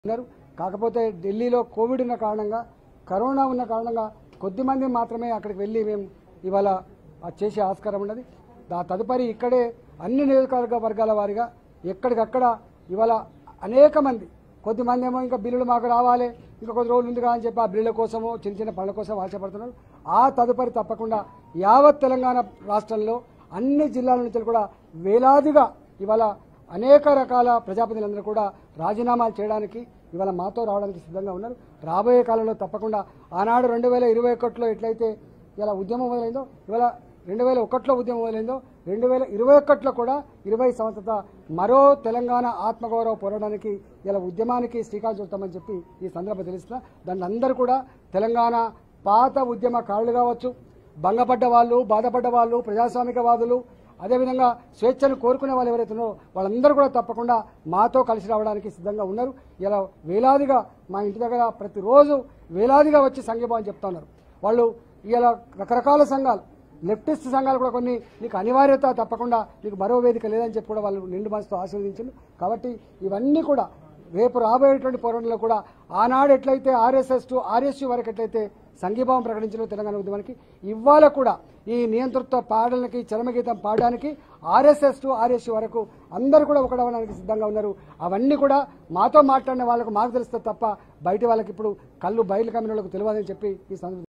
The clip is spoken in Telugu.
ఉన్నారు కాకపోతే ఢిల్లీలో కోవిడ్ ఉన్న కారణంగా కరోనా ఉన్న కారణంగా కొద్ది మంది మాత్రమే అక్కడికి వెళ్ళి మేము ఇవాళ అది చేసే ఆస్కారం ఉన్నది దా తదుపరి ఇక్కడే అన్ని నియోజకవర్గ వర్గాల వారిగా ఎక్కడికక్కడ ఇవాళ అనేక మంది కొద్ది మంది ఏమో ఇంకా బిల్లులు మాకు రావాలి ఇంకా కొద్ది రోజులు ఉంది కదా అని చెప్పి ఆ బిల్లుల కోసమో చిన్న చిన్న పనుల కోసం ఆశపడుతున్నారు ఆ తదుపరి తప్పకుండా యావత్ తెలంగాణ రాష్ట్రంలో అన్ని జిల్లాల నుంచి కూడా వేలాదిగా ఇవాళ అనేక రకాల ప్రజాప్రతినిధులందరూ కూడా రాజీనామాలు చేయడానికి ఇవాళ మాతో రావడానికి సిద్ధంగా ఉన్నారు రాబోయే కాలంలో తప్పకుండా ఆనాడు రెండు వేల ఇరవై ఒకటిలో ఎట్లయితే ఇలా ఉద్యమం మొదలైందో ఇవాళ రెండు వేల ఒకటిలో ఉద్యమం మొదలైందో రెండు వేల ఇరవై ఒకటిలో కూడా ఇరవై సంవత్సరాల మరో తెలంగాణ ఆత్మగౌరవ పోరాటానికి ఇలా ఉద్యమానికి శ్రీకారం చుడతామని చెప్పి ఈ సందర్భం తెలుస్తున్నా దాన్ని అందరూ కూడా తెలంగాణ పాత ఉద్యమకారులు కావచ్చు భంగపడ్డ వాళ్ళు బాధపడ్డ వాళ్ళు ప్రజాస్వామికవాదులు అదేవిధంగా స్వేచ్ఛను కోరుకునే వాళ్ళు ఎవరైతే ఉన్నారో వాళ్ళందరూ కూడా తప్పకుండా మాతో కలిసి రావడానికి సిద్ధంగా ఉన్నారు ఇలా వేలాదిగా మా ఇంటి దగ్గర ప్రతిరోజు వేలాదిగా వచ్చి సంఘీభావం చెప్తా ఉన్నారు వాళ్ళు ఇలా రకరకాల సంఘాలు లెఫ్టిస్ట్ సంఘాలు కూడా కొన్ని నీకు అనివార్యత తప్పకుండా నీకు మరో వేదిక లేదని చెప్పి కూడా వాళ్ళు నిండు మనసుతో ఆశీర్వదించారు కాబట్టి ఇవన్నీ కూడా రేపు రాబోయేటువంటి పోరాటంలో కూడా ఆనాడు ఎట్లయితే ఆర్ఎస్ఎస్ టు ఆర్ఎస్యు వరకు ఎట్లయితే సంఘీభావం ప్రకటించిన తెలంగాణ ఉద్యమానికి ఇవాళ కూడా ఈ నియంతృత్వ పాడలకి చరమగీతం పాడడానికి ఆర్ఎస్ఎస్ టు ఆర్ఎస్యు వరకు అందరూ కూడా ఒకడవడానికి సిద్ధంగా ఉన్నారు అవన్నీ కూడా మాతో మాట్లాడిన వాళ్ళకు మాకు తెలుస్తుంది తప్ప బయట వాళ్ళకి ఇప్పుడు కళ్ళు బయలు కమ్మిన వాళ్ళకు తెలియదని చెప్పి ఈ సందర్భంగా